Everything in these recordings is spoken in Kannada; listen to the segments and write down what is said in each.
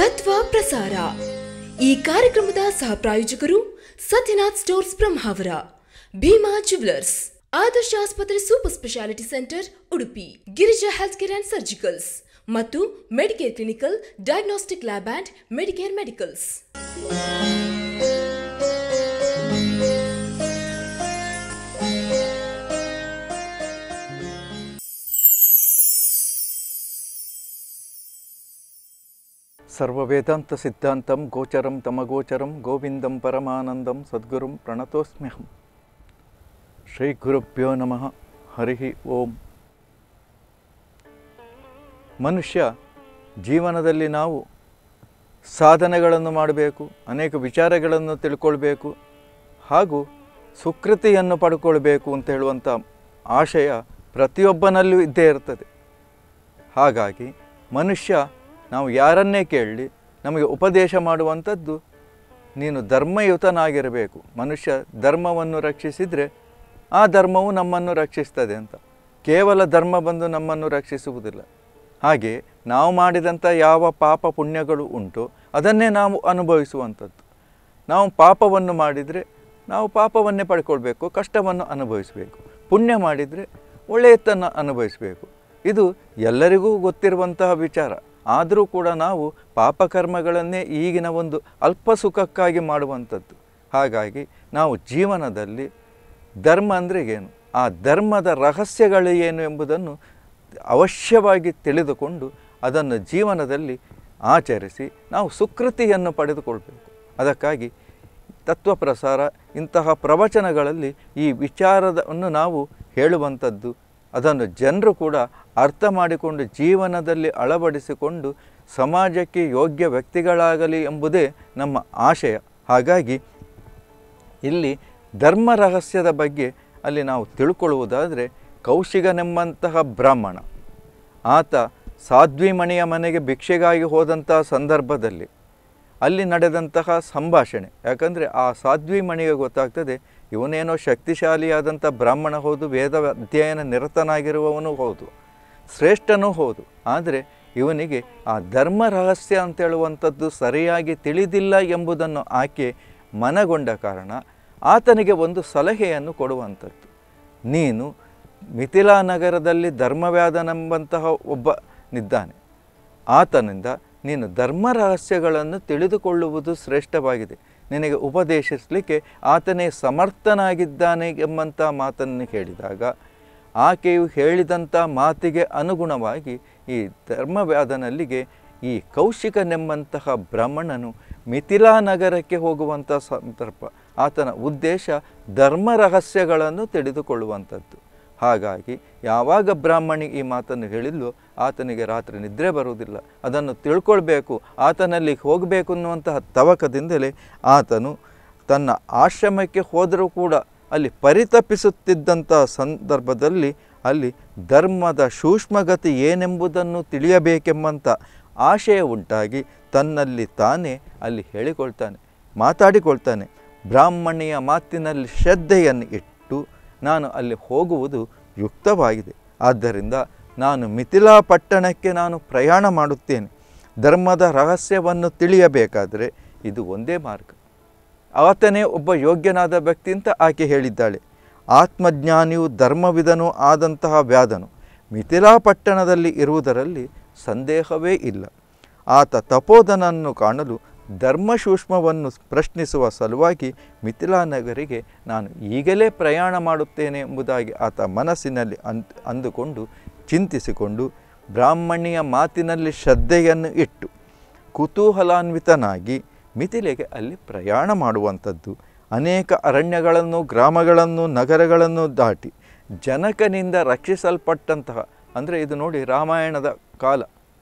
ತತ್ವ ಪ್ರಸಾರ ಈ ಕಾರ್ಯಕ್ರಮದ ಸಹ ಪ್ರಾಯೋಜಕರು ಸತ್ಯನಾಥ್ ಸ್ಟೋರ್ಸ್ ಬ್ರಹ್ಮಾವರ ಭೀಮಾ ಜುವೆಲರ್ಸ್ ಆದರ್ಶ ಆಸ್ಪತ್ರೆ super speciality centre Udupi Girija health care and surgicals ಮತ್ತು Medicare clinical diagnostic lab and Medicare medicals ಸರ್ವವೇದಾಂತ ಸಿದ್ಧಾಂತಂ ಗೋಚರಂ ತಮಗೋಚರಂ ಗೋವಿಂದಂ ಪರಮಾನಂದಂ ಸದ್ಗುರುಂ ಪ್ರಣತೋಸ್ಮ್ಯಹಂ ಶ್ರೀ ಗುರುಭ್ಯೋ ನಮಃ ಹರಿ ಓಂ ಮನುಷ್ಯ ಜೀವನದಲ್ಲಿ ನಾವು ಸಾಧನೆಗಳನ್ನು ಮಾಡಬೇಕು ಅನೇಕ ವಿಚಾರಗಳನ್ನು ತಿಳ್ಕೊಳ್ಬೇಕು ಹಾಗೂ ಸುಕೃತಿಯನ್ನು ಪಡ್ಕೊಳ್ಬೇಕು ಅಂತ ಹೇಳುವಂಥ ಆಶಯ ಪ್ರತಿಯೊಬ್ಬನಲ್ಲೂ ಇದ್ದೇ ಇರ್ತದೆ ಹಾಗಾಗಿ ಮನುಷ್ಯ ನಾವು ಯಾರನ್ನೇ ಕೇಳಲಿ ನಮಗೆ ಉಪದೇಶ ಮಾಡುವಂಥದ್ದು ನೀನು ಧರ್ಮಯುತನಾಗಿರಬೇಕು ಮನುಷ್ಯ ಧರ್ಮವನ್ನು ರಕ್ಷಿಸಿದರೆ ಆ ಧರ್ಮವು ನಮ್ಮನ್ನು ರಕ್ಷಿಸ್ತದೆ ಅಂತ ಕೇವಲ ಧರ್ಮ ಬಂದು ನಮ್ಮನ್ನು ರಕ್ಷಿಸುವುದಿಲ್ಲ ಹಾಗೆ ನಾವು ಮಾಡಿದಂಥ ಯಾವ ಪಾಪ ಪುಣ್ಯಗಳು ಉಂಟು ಅದನ್ನೇ ನಾವು ಅನುಭವಿಸುವಂಥದ್ದು ನಾವು ಪಾಪವನ್ನು ಮಾಡಿದರೆ ನಾವು ಪಾಪವನ್ನೇ ಪಡ್ಕೊಳ್ಬೇಕು ಕಷ್ಟವನ್ನು ಅನುಭವಿಸಬೇಕು ಪುಣ್ಯ ಮಾಡಿದರೆ ಒಳ್ಳೆಯತನ್ನು ಅನುಭವಿಸಬೇಕು ಇದು ಎಲ್ಲರಿಗೂ ಗೊತ್ತಿರುವಂತಹ ವಿಚಾರ ಆದರೂ ಕೂಡ ನಾವು ಪಾಪಕರ್ಮಗಳನ್ನೇ ಈಗಿನ ಒಂದು ಅಲ್ಪ ಸುಖಕ್ಕಾಗಿ ಮಾಡುವಂಥದ್ದು ಹಾಗಾಗಿ ನಾವು ಜೀವನದಲ್ಲಿ ಧರ್ಮ ಅಂದರೆ ಏನು ಆ ಧರ್ಮದ ರಹಸ್ಯಗಳು ಏನು ಎಂಬುದನ್ನು ಅವಶ್ಯವಾಗಿ ತಿಳಿದುಕೊಂಡು ಅದನ್ನು ಜೀವನದಲ್ಲಿ ಆಚರಿಸಿ ನಾವು ಸುಕೃತಿಯನ್ನು ಪಡೆದುಕೊಳ್ಬೇಕು ಅದಕ್ಕಾಗಿ ತತ್ವ ಪ್ರಸಾರ ಇಂತಹ ಪ್ರವಚನಗಳಲ್ಲಿ ಈ ವಿಚಾರವನ್ನು ನಾವು ಹೇಳುವಂಥದ್ದು ಅದನ್ನು ಜನರು ಕೂಡ ಅರ್ಥ ಮಾಡಿಕೊಂಡು ಜೀವನದಲ್ಲಿ ಅಳವಡಿಸಿಕೊಂಡು ಸಮಾಜಕ್ಕೆ ಯೋಗ್ಯ ವ್ಯಕ್ತಿಗಳಾಗಲಿ ಎಂಬುದೇ ನಮ್ಮ ಆಶಯ ಹಾಗಾಗಿ ಇಲ್ಲಿ ಧರ್ಮ ರಹಸ್ಯದ ಬಗ್ಗೆ ಅಲ್ಲಿ ನಾವು ತಿಳ್ಕೊಳ್ಳುವುದಾದರೆ ಕೌಶಿಗನೆಂಬಂತಹ ಬ್ರಾಹ್ಮಣ ಆತ ಸಾಧ್ವಿಮಣಿಯ ಮನೆಗೆ ಭಿಕ್ಷೆಗಾಗಿ ಹೋದಂತಹ ಸಂದರ್ಭದಲ್ಲಿ ಅಲ್ಲಿ ನಡೆದಂತಹ ಸಂಭಾಷಣೆ ಯಾಕಂದರೆ ಆ ಸಾಧ್ವಿಮಣಿಗೆ ಗೊತ್ತಾಗ್ತದೆ ಇವನೇನೋ ಶಕ್ತಿಶಾಲಿಯಾದಂಥ ಬ್ರಾಹ್ಮಣ ಹೌದು ವೇದ ಅಧ್ಯಯನ ನಿರತನಾಗಿರುವವನು ಹೌದು ಶ್ರೇಷ್ಠನೂ ಹೌದು ಆದರೆ ಇವನಿಗೆ ಆ ಧರ್ಮ ರಹಸ್ಯ ಅಂತ ಹೇಳುವಂಥದ್ದು ಸರಿಯಾಗಿ ತಿಳಿದಿಲ್ಲ ಎಂಬುದನ್ನು ಆಕೆ ಮನಗೊಂಡ ಕಾರಣ ಆತನಿಗೆ ಒಂದು ಸಲಹೆಯನ್ನು ಕೊಡುವಂಥದ್ದು ನೀನು ಮಿಥಿಲಾ ನಗರದಲ್ಲಿ ಧರ್ಮವ್ಯಾದನೆಂಬಂತಹ ಒಬ್ಬನಿದ್ದಾನೆ ಆತನಿಂದ ನೀನು ಧರ್ಮ ರಹಸ್ಯಗಳನ್ನು ತಿಳಿದುಕೊಳ್ಳುವುದು ಶ್ರೇಷ್ಠವಾಗಿದೆ ನಿನಗೆ ಉಪದೇಶಿಸಲಿಕ್ಕೆ ಆತನೇ ಸಮರ್ಥನಾಗಿದ್ದಾನೆ ಎಂಬಂಥ ಮಾತನ್ನು ಹೇಳಿದಾಗ ಆಕೆಯು ಹೇಳಿದಂಥ ಮಾತಿಗೆ ಅನುಗುಣವಾಗಿ ಈ ಧರ್ಮವ್ಯಾದನಲ್ಲಿಗೆ ಈ ಕೌಶಿಕನೆಂಬಂತಹ ಬ್ರಾಹ್ಮಣನು ಮಿಥಿಲಾ ನಗರಕ್ಕೆ ಹೋಗುವಂಥ ಸಂದರ್ಭ ಆತನ ಉದ್ದೇಶ ಧರ್ಮ ರಹಸ್ಯಗಳನ್ನು ತಿಳಿದುಕೊಳ್ಳುವಂಥದ್ದು ಹಾಗಾಗಿ ಯಾವಾಗ ಬ್ರಾಹ್ಮಣಿ ಈ ಮಾತನ್ನು ಹೇಳಿದ್ಲು ಆತನಿಗೆ ರಾತ್ರಿ ನಿದ್ರೆ ಬರುವುದಿಲ್ಲ ಅದನ್ನು ತಿಳ್ಕೊಳ್ಬೇಕು ಆತನಲ್ಲಿ ಹೋಗಬೇಕು ಅನ್ನುವಂತಹ ತವಕದಿಂದಲೇ ಆತನು ತನ್ನ ಆಶ್ರಮಕ್ಕೆ ಹೋದರೂ ಕೂಡ ಅಲ್ಲಿ ಪರಿತಪಿಸುತ್ತಿದ್ದಂಥ ಸಂದರ್ಭದಲ್ಲಿ ಅಲ್ಲಿ ಧರ್ಮದ ಸೂಕ್ಷ್ಮಗತಿ ಏನೆಂಬುದನ್ನು ತಿಳಿಯಬೇಕೆಂಬಂಥ ಆಶಯ ಉಂಟಾಗಿ ತನ್ನಲ್ಲಿ ತಾನೇ ಅಲ್ಲಿ ಹೇಳಿಕೊಳ್ತಾನೆ ಮಾತಾಡಿಕೊಳ್ತಾನೆ ಬ್ರಾಹ್ಮಣಿಯ ಮಾತಿನಲ್ಲಿ ಶ್ರದ್ಧೆಯನ್ನು ಇಟ್ಟು ನಾನು ಅಲ್ಲಿ ಹೋಗುವುದು ಯುಕ್ತವಾಗಿದೆ ಆದ್ದರಿಂದ ನಾನು ಮಿಥಿಲಾ ಪಟ್ಟಣಕ್ಕೆ ನಾನು ಪ್ರಯಾಣ ಮಾಡುತ್ತೇನೆ ಧರ್ಮದ ರಹಸ್ಯವನ್ನು ತಿಳಿಯಬೇಕಾದರೆ ಇದು ಒಂದೇ ಮಾರ್ಗ ಆತನೇ ಒಬ್ಬ ಯೋಗ್ಯನಾದ ವ್ಯಕ್ತಿ ಅಂತ ಆಕೆ ಹೇಳಿದ್ದಾಳೆ ಆತ್ಮಜ್ಞಾನಿಯು ಧರ್ಮವಿದನೂ ಆದಂತಹ ವ್ಯಾದನು ಮಿಥಿಲಾ ಪಟ್ಟಣದಲ್ಲಿ ಇರುವುದರಲ್ಲಿ ಸಂದೇಹವೇ ಇಲ್ಲ ಆತ ತಪೋಧನನ್ನು ಕಾಣಲು ಧರ್ಮ ಸೂಕ್ಷ್ಮವನ್ನು ಪ್ರಶ್ನಿಸುವ ಸಲುವಾಗಿ ಮಿಥಿಲಾ ನಗರಿಗೆ ನಾನು ಈಗಲೇ ಪ್ರಯಾಣ ಮಾಡುತ್ತೇನೆ ಎಂಬುದಾಗಿ ಆತ ಮನಸ್ಸಿನಲ್ಲಿ ಅನ್ ಅಂದುಕೊಂಡು ಚಿಂತಿಸಿಕೊಂಡು ಬ್ರಾಹ್ಮಣಿಯ ಮಾತಿನಲ್ಲಿ ಶ್ರದ್ಧೆಯನ್ನು ಇಟ್ಟು ಕುತೂಹಲಾನ್ವಿತನಾಗಿ ಮಿಥಿಲೆಗೆ ಅಲ್ಲಿ ಪ್ರಯಾಣ ಮಾಡುವಂಥದ್ದು ಅನೇಕ ಅರಣ್ಯಗಳನ್ನು ಗ್ರಾಮಗಳನ್ನು ನಗರಗಳನ್ನು ದಾಟಿ ಜನಕನಿಂದ ರಕ್ಷಿಸಲ್ಪಟ್ಟಂತಹ ಅಂದರೆ ಇದು ನೋಡಿ ರಾಮಾಯಣದ ಕಾಲ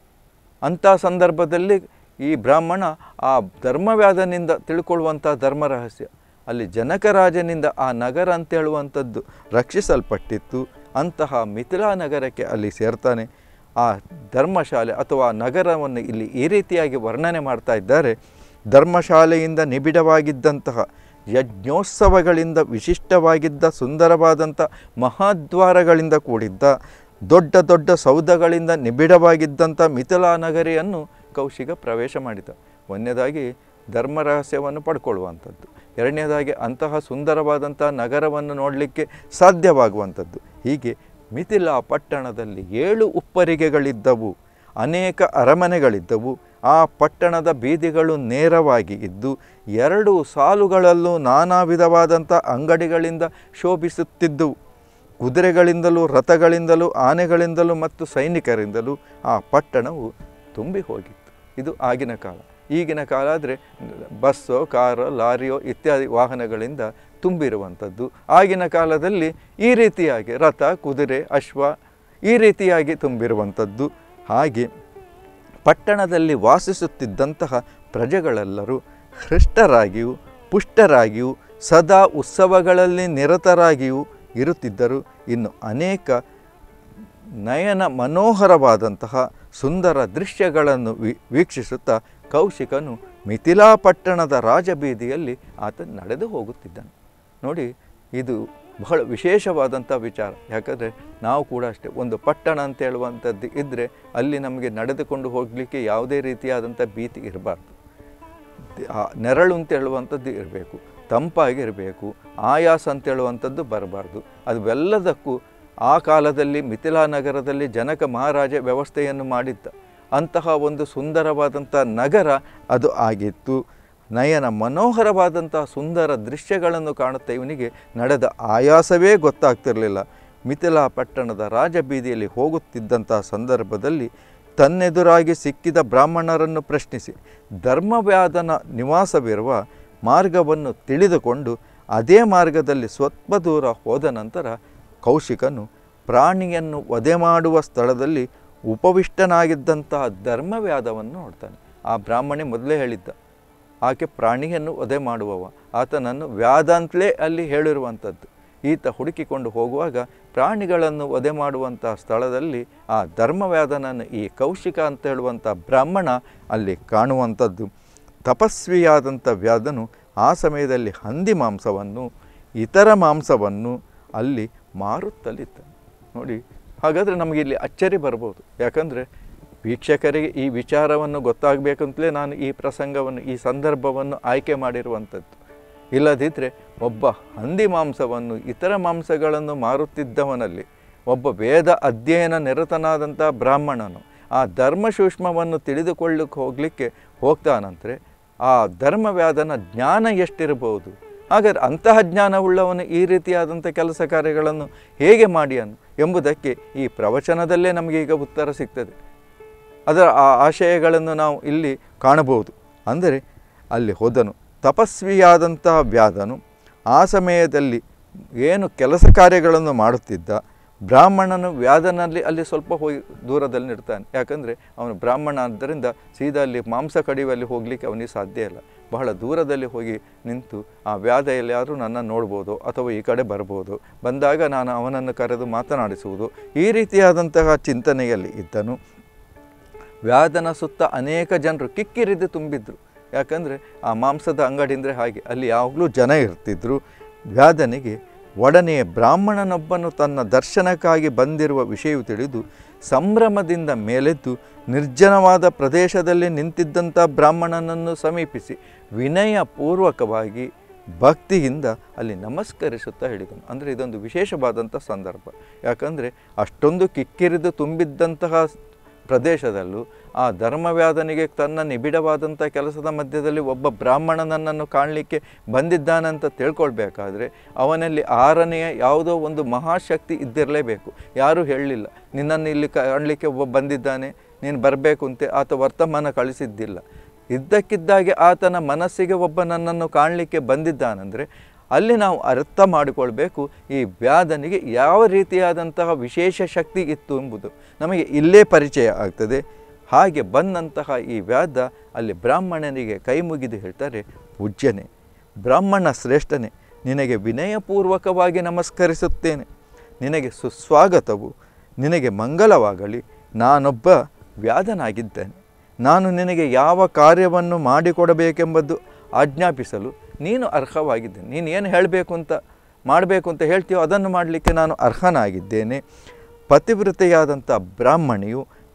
ಅಂಥ ಸಂದರ್ಭದಲ್ಲಿ ಈ ಬ್ರಾಹ್ಮಣ ಆ ಧರ್ಮವ್ಯಾದನಿಂದ ತಿಳ್ಕೊಳ್ಳುವಂಥ ಧರ್ಮ ರಹಸ್ಯ ಅಲ್ಲಿ ಜನಕರಾಜನಿಂದ ಆ ನಗರ ಅಂತ ಹೇಳುವಂಥದ್ದು ರಕ್ಷಿಸಲ್ಪಟ್ಟಿತ್ತು ಅಂತಹ ಮಿಥಿಲಾ ನಗರಕ್ಕೆ ಅಲ್ಲಿ ಸೇರ್ತಾನೆ ಆ ಧರ್ಮಶಾಲೆ ಅಥವಾ ನಗರವನ್ನು ಇಲ್ಲಿ ಈ ರೀತಿಯಾಗಿ ವರ್ಣನೆ ಮಾಡ್ತಾ ಇದ್ದಾರೆ ಧರ್ಮಶಾಲೆಯಿಂದ ನಿಬಿಡವಾಗಿದ್ದಂತಹ ಯಜ್ಞೋತ್ಸವಗಳಿಂದ ವಿಶಿಷ್ಟವಾಗಿದ್ದ ಸುಂದರವಾದಂಥ ಮಹಾದ್ವಾರಗಳಿಂದ ಕೂಡಿದ್ದ ದೊಡ್ಡ ದೊಡ್ಡ ಸೌಧಗಳಿಂದ ನಿಬಿಡವಾಗಿದ್ದಂಥ ಮಿಥಿಲಾ ನಗರಿಯನ್ನು ಕೌಶಿಕ ಪ್ರವೇಶ ಮಾಡಿದ ಒಂದನೇದಾಗಿ ಧರ್ಮ ರಹಸ್ಯವನ್ನು ಪಡ್ಕೊಳ್ಳುವಂಥದ್ದು ಎರಡನೇದಾಗಿ ಅಂತಹ ಸುಂದರವಾದಂಥ ನಗರವನ್ನು ನೋಡಲಿಕ್ಕೆ ಸಾಧ್ಯವಾಗುವಂಥದ್ದು ಹೀಗೆ ಮಿಥಿಲಾ ಪಟ್ಟಣದಲ್ಲಿ ಏಳು ಉಪ್ಪರಿಗೆಗಳಿದ್ದವು ಅನೇಕ ಅರಮನೆಗಳಿದ್ದವು ಆ ಪಟ್ಟಣದ ಬೀದಿಗಳು ನೇರವಾಗಿ ಇದ್ದು ಎರಡು ಸಾಲುಗಳಲ್ಲೂ ನಾನಾ ವಿಧವಾದಂಥ ಅಂಗಡಿಗಳಿಂದ ಶೋಭಿಸುತ್ತಿದ್ದವು ಕುದುರೆಗಳಿಂದಲೂ ರಥಗಳಿಂದಲೂ ಆನೆಗಳಿಂದಲೂ ಮತ್ತು ಸೈನಿಕರಿಂದಲೂ ಆ ಪಟ್ಟಣವು ತುಂಬಿ ಹೋಗಿತ್ತು ಇದು ಆಗಿನ ಕಾಲ ಈಗಿನ ಕಾಲ ಆದರೆ ಬಸ್ಸೋ ಕಾರೋ ಲಾರಿಯೋ ಇತ್ಯಾದಿ ವಾಹನಗಳಿಂದ ತುಂಬಿರುವಂಥದ್ದು ಆಗಿನ ಕಾಲದಲ್ಲಿ ಈ ರೀತಿಯಾಗಿ ರಥ ಕುದುರೆ ಅಶ್ವ ಈ ರೀತಿಯಾಗಿ ತುಂಬಿರುವಂಥದ್ದು ಹಾಗೆ ಪಟ್ಟಣದಲ್ಲಿ ವಾಸಿಸುತ್ತಿದ್ದಂತಹ ಪ್ರಜೆಗಳೆಲ್ಲರೂ ಹೃಷ್ಟರಾಗಿಯೂ ಪುಷ್ಟರಾಗಿಯೂ ಸದಾ ಉತ್ಸವಗಳಲ್ಲಿ ನಿರತರಾಗಿಯೂ ಇರುತ್ತಿದ್ದರು ಇನ್ನು ಅನೇಕ ನಯನ ಮನೋಹರವಾದಂತಹ ಸುಂದರ ದೃಶ್ಯಗಳನ್ನು ವಿ ವೀಕ್ಷಿಸುತ್ತಾ ಕೌಶಿಕನು ಮಿಥಿಲಾ ಪಟ್ಟಣದ ರಾಜಬೀದಿಯಲ್ಲಿ ಆತ ನಡೆದು ಹೋಗುತ್ತಿದ್ದನು ನೋಡಿ ಇದು ಬಹಳ ವಿಶೇಷವಾದಂಥ ವಿಚಾರ ಯಾಕಂದರೆ ನಾವು ಕೂಡ ಅಷ್ಟೇ ಒಂದು ಪಟ್ಟಣ ಅಂತ ಹೇಳುವಂಥದ್ದು ಇದ್ದರೆ ಅಲ್ಲಿ ನಮಗೆ ನಡೆದುಕೊಂಡು ಹೋಗಲಿಕ್ಕೆ ಯಾವುದೇ ರೀತಿಯಾದಂಥ ಭೀತಿ ಇರಬಾರ್ದು ಆ ನೆರಳು ಅಂತ ಹೇಳುವಂಥದ್ದು ಇರಬೇಕು ತಂಪಾಗಿರಬೇಕು ಆಯಾಸ ಅಂತ ಹೇಳುವಂಥದ್ದು ಬರಬಾರ್ದು ಅವೆಲ್ಲದಕ್ಕೂ ಆ ಕಾಲದಲ್ಲಿ ಮಿಥಿಲಾ ನಗರದಲ್ಲಿ ಜನಕ ಮಹಾರಾಜ ವ್ಯವಸ್ಥೆಯನ್ನು ಮಾಡಿದ್ದ ಅಂತಹ ಒಂದು ಸುಂದರವಾದಂಥ ನಗರ ಅದು ಆಗಿತ್ತು ನಯನ ಮನೋಹರವಾದಂತಹ ಸುಂದರ ದೃಶ್ಯಗಳನ್ನು ಕಾಣುತ್ತಾ ಇವನಿಗೆ ನಡೆದ ಆಯಾಸವೇ ಗೊತ್ತಾಗ್ತಿರಲಿಲ್ಲ ಮಿಥಿಲಾ ಪಟ್ಟಣದ ರಾಜಬೀದಿಯಲ್ಲಿ ಹೋಗುತ್ತಿದ್ದಂಥ ಸಂದರ್ಭದಲ್ಲಿ ತನ್ನೆದುರಾಗಿ ಸಿಕ್ಕಿದ ಬ್ರಾಹ್ಮಣರನ್ನು ಪ್ರಶ್ನಿಸಿ ಧರ್ಮವ್ಯಾದನ ನಿವಾಸವಿರುವ ಮಾರ್ಗವನ್ನು ತಿಳಿದುಕೊಂಡು ಅದೇ ಮಾರ್ಗದಲ್ಲಿ ಸ್ವಲ್ಪ ದೂರ ಹೋದ ನಂತರ ಕೌಶಿಕನು ಪ್ರಾಣಿಯನ್ನು ವಧೆ ಮಾಡುವ ಸ್ಥಳದಲ್ಲಿ ಉಪವಿಷ್ಟನಾಗಿದ್ದಂತಹ ಧರ್ಮವ್ಯಾದವನ್ನು ನೋಡ್ತಾನೆ ಆ ಬ್ರಾಹ್ಮಣೆ ಮೊದಲೇ ಹೇಳಿದ್ದ ಆಕೆ ಪ್ರಾಣಿಯನ್ನು ವಧೆ ಮಾಡುವವ ಆತನನ್ನು ವ್ಯಾದ ಅಂತಲೇ ಅಲ್ಲಿ ಹೇಳಿರುವಂಥದ್ದು ಈತ ಹುಡುಕಿಕೊಂಡು ಹೋಗುವಾಗ ಪ್ರಾಣಿಗಳನ್ನು ವಧೆ ಮಾಡುವಂಥ ಸ್ಥಳದಲ್ಲಿ ಆ ಧರ್ಮವ್ಯಾದನನ್ನು ಈ ಕೌಶಿಕ ಅಂತ ಹೇಳುವಂಥ ಬ್ರಾಹ್ಮಣ ಅಲ್ಲಿ ಕಾಣುವಂಥದ್ದು ತಪಸ್ವಿಯಾದಂಥ ವ್ಯಾದನು ಆ ಸಮಯದಲ್ಲಿ ಹಂದಿ ಮಾಂಸವನ್ನು ಇತರ ಮಾಂಸವನ್ನು ಅಲ್ಲಿ ಮಾರುತ್ತಲಿದ್ದ ನೋಡಿ ಹಾಗಾದರೆ ನಮಗೆ ಇಲ್ಲಿ ಅಚ್ಚರಿ ಬರ್ಬೋದು ಯಾಕಂದರೆ ವೀಕ್ಷಕರಿಗೆ ಈ ವಿಚಾರವನ್ನು ಗೊತ್ತಾಗಬೇಕಂತಲೇ ನಾನು ಈ ಪ್ರಸಂಗವನ್ನು ಈ ಸಂದರ್ಭವನ್ನು ಆಯ್ಕೆ ಮಾಡಿರುವಂಥದ್ದು ಇಲ್ಲದಿದ್ದರೆ ಒಬ್ಬ ಹಂದಿ ಮಾಂಸವನ್ನು ಇತರ ಮಾಂಸಗಳನ್ನು ಮಾರುತ್ತಿದ್ದವನಲ್ಲಿ ಒಬ್ಬ ವೇದ ಅಧ್ಯಯನ ನಿರತನಾದಂಥ ಬ್ರಾಹ್ಮಣನು ಆ ಧರ್ಮ ಸೂಕ್ಷ್ಮವನ್ನು ತಿಳಿದುಕೊಳ್ಳಕ್ಕೆ ಹೋಗಲಿಕ್ಕೆ ಹೋಗ್ತಾನಂದರೆ ಆ ಧರ್ಮವ್ಯಾದನ ಜ್ಞಾನ ಎಷ್ಟಿರಬಹುದು ಹಾಗಾದ್ರೆ ಅಂತಹ ಜ್ಞಾನವುಳ್ಳವನು ಈ ರೀತಿಯಾದಂಥ ಕೆಲಸ ಕಾರ್ಯಗಳನ್ನು ಹೇಗೆ ಮಾಡಿಯನು ಎಂಬುದಕ್ಕೆ ಈ ಪ್ರವಚನದಲ್ಲೇ ನಮಗೆ ಈಗ ಉತ್ತರ ಸಿಗ್ತದೆ ಅದರ ಆ ಆಶಯಗಳನ್ನು ನಾವು ಇಲ್ಲಿ ಕಾಣಬಹುದು ಅಂದರೆ ಅಲ್ಲಿ ಹೋದನು ತಪಸ್ವಿಯಾದಂತಹ ವ್ಯಾದನು ಆ ಸಮಯದಲ್ಲಿ ಏನು ಕೆಲಸ ಕಾರ್ಯಗಳನ್ನು ಮಾಡುತ್ತಿದ್ದ ಬ್ರಾಹ್ಮಣನು ವ್ಯಾದನಲ್ಲಿ ಅಲ್ಲಿ ಸ್ವಲ್ಪ ಹೋಗಿ ದೂರದಲ್ಲಿ ನಿಡ್ತಾನೆ ಯಾಕಂದರೆ ಅವನು ಬ್ರಾಹ್ಮಣ ಆದ್ದರಿಂದ ಸೀದಾ ಅಲ್ಲಿ ಮಾಂಸ ಕಡಿಯುವಲ್ಲಿ ಹೋಗಲಿಕ್ಕೆ ಅವನಿಗೆ ಸಾಧ್ಯ ಇಲ್ಲ ಬಹಳ ದೂರದಲ್ಲಿ ಹೋಗಿ ನಿಂತು ಆ ವ್ಯಾಧ ಎಲ್ಲಿಯಾದರೂ ನನ್ನ ನೋಡ್ಬೋದು ಅಥವಾ ಈ ಕಡೆ ಬರ್ಬೋದು ಬಂದಾಗ ನಾನು ಅವನನ್ನು ಕರೆದು ಮಾತನಾಡಿಸುವುದು ಈ ರೀತಿಯಾದಂತಹ ಚಿಂತನೆಯಲ್ಲಿ ಇದ್ದನು ವ್ಯಾದನ ಸುತ್ತ ಅನೇಕ ಜನರು ಕಿಕ್ಕಿರಿದು ತುಂಬಿದ್ರು ಯಾಕಂದರೆ ಆ ಮಾಂಸದ ಅಂಗಡಿ ಅಂದರೆ ಹಾಗೆ ಅಲ್ಲಿ ಯಾವಾಗಲೂ ಜನ ಇರ್ತಿದ್ರು ವ್ಯಾದನಿಗೆ ಒಡನೆಯ ಬ್ರಾಹ್ಮಣನೊಬ್ಬನು ತನ್ನ ದರ್ಶನಕ್ಕಾಗಿ ಬಂದಿರುವ ವಿಷಯವು ತಿಳಿದು ಸಂಭ್ರಮದಿಂದ ಮೇಲೆದ್ದು ನಿರ್ಜನವಾದ ಪ್ರದೇಶದಲ್ಲಿ ನಿಂತಿದ್ದಂಥ ಬ್ರಾಹ್ಮಣನನ್ನು ಸಮೀಪಿಸಿ ವಿನಯಪೂರ್ವಕವಾಗಿ ಭಕ್ತಿಯಿಂದ ಅಲ್ಲಿ ನಮಸ್ಕರಿಸುತ್ತಾ ಹೇಳಿದನು ಅಂದರೆ ಇದೊಂದು ವಿಶೇಷವಾದಂಥ ಸಂದರ್ಭ ಯಾಕಂದರೆ ಅಷ್ಟೊಂದು ಕಿಕ್ಕಿರಿದು ತುಂಬಿದ್ದಂತಹ ಪ್ರದೇಶದಲ್ಲೂ ಆ ಧರ್ಮವ್ಯಾದನಿಗೆ ತನ್ನ ನಿಬಿಡವಾದಂಥ ಕೆಲಸದ ಮಧ್ಯದಲ್ಲಿ ಒಬ್ಬ ಬ್ರಾಹ್ಮಣನನ್ನು ಕಾಣಲಿಕ್ಕೆ ಬಂದಿದ್ದಾನಂತ ತಿಳ್ಕೊಳ್ಬೇಕಾದ್ರೆ ಅವನಲ್ಲಿ ಆರನೆಯ ಯಾವುದೋ ಒಂದು ಮಹಾಶಕ್ತಿ ಇದ್ದಿರಲೇಬೇಕು ಯಾರೂ ಹೇಳಲಿಲ್ಲ ನಿನ್ನನ್ನು ಇಲ್ಲಿ ಕಾಣಲಿಕ್ಕೆ ಒಬ್ಬ ಬಂದಿದ್ದಾನೆ ನೀನು ಬರಬೇಕು ಅಂತ ಆತ ವರ್ತಮಾನ ಕಳಿಸಿದ್ದಿಲ್ಲ ಇದ್ದಕ್ಕಿದ್ದಾಗೆ ಆತನ ಮನಸ್ಸಿಗೆ ಒಬ್ಬ ನನ್ನನ್ನು ಕಾಣಲಿಕ್ಕೆ ಬಂದಿದ್ದಾನಂದರೆ ಅಲ್ಲಿ ನಾವು ಅರ್ಥ ಮಾಡಿಕೊಳ್ಬೇಕು ಈ ವ್ಯಾಧನಿಗೆ ಯಾವ ರೀತಿಯಾದಂತಹ ವಿಶೇಷ ಶಕ್ತಿ ಇತ್ತು ಎಂಬುದು ನಮಗೆ ಇಲ್ಲೇ ಪರಿಚಯ ಆಗ್ತದೆ ಹಾಗೆ ಬಂದಂತಹ ಈ ವ್ಯಾಧ ಅಲ್ಲಿ ಬ್ರಾಹ್ಮಣನಿಗೆ ಕೈ ಮುಗಿದು ಹೇಳ್ತಾರೆ ಪೂಜ್ಯನೇ ಬ್ರಾಹ್ಮಣ ಶ್ರೇಷ್ಠನೇ ನಿನಗೆ ವಿನಯಪೂರ್ವಕವಾಗಿ ನಮಸ್ಕರಿಸುತ್ತೇನೆ ನಿನಗೆ ಸುಸ್ವಾಗತವು ನಿನಗೆ ಮಂಗಲವಾಗಲಿ ನಾನೊಬ್ಬ ವ್ಯಾಧನಾಗಿದ್ದೇನೆ ನಾನು ನಿನಗೆ ಯಾವ ಕಾರ್ಯವನ್ನು ಮಾಡಿಕೊಡಬೇಕೆಂಬುದು ಆಜ್ಞಾಪಿಸಲು ನೀನು ಅರ್ಹವಾಗಿದ್ದೇನೆ ನೀನು ಏನು ಹೇಳಬೇಕು ಅಂತ ಮಾಡಬೇಕು ಅಂತ ಹೇಳ್ತೀಯೋ ಅದನ್ನು ಮಾಡಲಿಕ್ಕೆ ನಾನು ಅರ್ಹನಾಗಿದ್ದೇನೆ ಪತಿವ್ರತೆಯಾದಂಥ ಬ್ರಾಹ್ಮಣಿಯು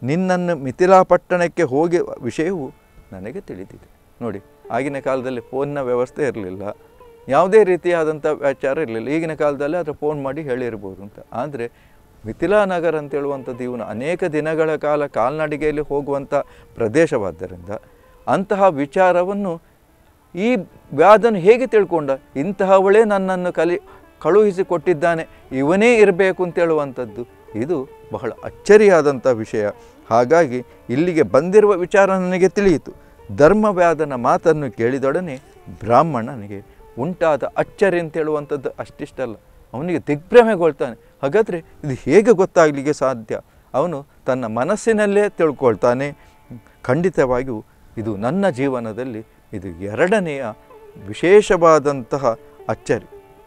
ನಿನ್ನನ್ನು ಮಿಥಿಲಾಪಟ್ಟಣಕ್ಕೆ ಹೋಗಿ ವಿಷಯವು ನನಗೆ ತಿಳಿದಿದೆ ನೋಡಿ ಆಗಿನ ಕಾಲದಲ್ಲಿ ಫೋನ್ನ ವ್ಯವಸ್ಥೆ ಇರಲಿಲ್ಲ ಯಾವುದೇ ರೀತಿಯಾದಂಥ ವ್ಯಾಚಾರ ಇರಲಿಲ್ಲ ಈಗಿನ ಕಾಲದಲ್ಲಿ ಅದರ ಫೋನ್ ಮಾಡಿ ಹೇಳಿರ್ಬೋದು ಅಂತ ಆದರೆ ಮಿಥಿಲಾ ನಗರ ಅಂತ ಹೇಳುವಂಥದ್ದು ಇವನು ಅನೇಕ ದಿನಗಳ ಕಾಲ ಕಾಲ್ನಡಿಗೆಯಲ್ಲಿ ಹೋಗುವಂಥ ಪ್ರದೇಶವಾದ್ದರಿಂದ ಅಂತಹ ವಿಚಾರವನ್ನು ಈ ವ್ಯಾಧನು ಹೇಗೆ ತಿಳ್ಕೊಂಡ ಇಂತಹವಳೇ ನನ್ನನ್ನು ಕಲಿ ಕಳುಹಿಸಿಕೊಟ್ಟಿದ್ದಾನೆ ಇವನೇ ಇರಬೇಕು ಅಂತೇಳುವಂಥದ್ದು ಇದು ಬಹಳ ಅಚ್ಚರಿಯಾದಂಥ ವಿಷಯ ಹಾಗಾಗಿ ಇಲ್ಲಿಗೆ ಬಂದಿರುವ ವಿಚಾರ ನನಗೆ ತಿಳಿಯಿತು ಧರ್ಮವ್ಯಾಧನ ಮಾತನ್ನು ಕೇಳಿದೊಡನೆ ಬ್ರಾಹ್ಮಣನಿಗೆ ಉಂಟಾದ ಅಚ್ಚರಿ ಅಂತ ಹೇಳುವಂಥದ್ದು ಅಷ್ಟಿಷ್ಟಲ್ಲ ಅವನಿಗೆ ದಿಗ್ಭ್ರಮೆಗೊಳ್ತಾನೆ ಹಾಗಾದರೆ ಇದು ಹೇಗೆ ಗೊತ್ತಾಗಲಿಕ್ಕೆ ಸಾಧ್ಯ ಅವನು ತನ್ನ ಮನಸ್ಸಿನಲ್ಲೇ ತಿಳ್ಕೊಳ್ತಾನೆ ಖಂಡಿತವಾಗಿಯೂ ಇದು ನನ್ನ ಜೀವನದಲ್ಲಿ ಇದು ಎರಡನೆಯ ವಿಶೇಷವಾದಂತಹ ಅಚ್ಚರಿ